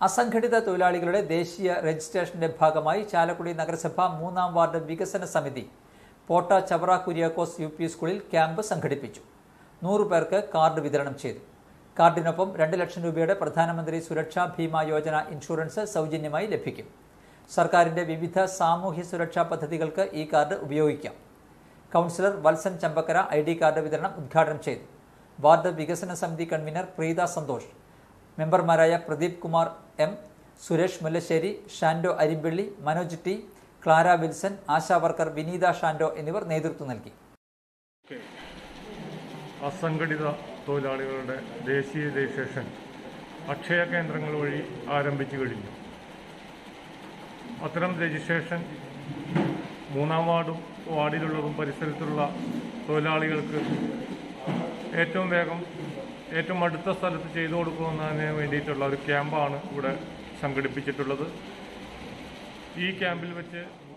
അസംഘടിത തൊഴിലാളികളുടെ ദേശീയ രജിസ്ട്രേഷന്റെ ഭാഗമായി ചാലക്കുടി നഗരസഭ മൂന്നാം വാർഡ് വികസന സമിതി പോട്ട ചവറ കുര്യാക്കോസ് യു പി സ്കൂളിൽ ക്യാമ്പ് സംഘടിപ്പിച്ചു നൂറു പേർക്ക് കാർഡ് വിതരണം ചെയ്തു കാർഡിനൊപ്പം രണ്ട് ലക്ഷം രൂപയുടെ പ്രധാനമന്ത്രി സുരക്ഷാ ഭീമ യോജന ഇൻഷുറൻസ് സൗജന്യമായി ലഭിക്കും സർക്കാരിന്റെ വിവിധ സാമൂഹ്യ സുരക്ഷാ പദ്ധതികൾക്ക് ഈ കാർഡ് ഉപയോഗിക്കാം councillor Valsan Champakkara I D card വിതരണം ഉദ്ഘാടനം ചെയ്തു വാർഡ് വികസന സമിതി കൺവീനർ പ്രീത സന്തോഷ് മെമ്പർമാരായ Pradeep Kumar M Suresh Mullassery Shando Arimpally Manoj T Clara Wilson ASHA worker Vineetha Shando എന്നിവർ നേതൃത്വം നൽകി അസംഘടിത തൊഴിലാളികളുടെ ദേശീയ രജിസ്ട്രേഷൻ അക്ഷയ കേന്ദ്രങ്ങൾ വഴി ആരംഭിച്ചു കഴിഞ്ഞു അത്തരം രജിസ്ട്രേഷൻ മൂന്നാം വാർഡും വാർഡിലുള്ളതും പരിസരത്തുള്ള തൊഴിലാളികൾക്ക് ഏറ്റവും വേഗം ഏറ്റവും അടുത്ത സ്ഥലത്ത് ചെയ്തു കൊടുക്കുന്നതിന് വേണ്ടിയിട്ടുള്ള ഒരു ക്യാമ്പാണ് ഇവിടെ സംഘടിപ്പിച്ചിട്ടുള്ളത് ഈ ക്യാമ്പിൽ വെച്ച്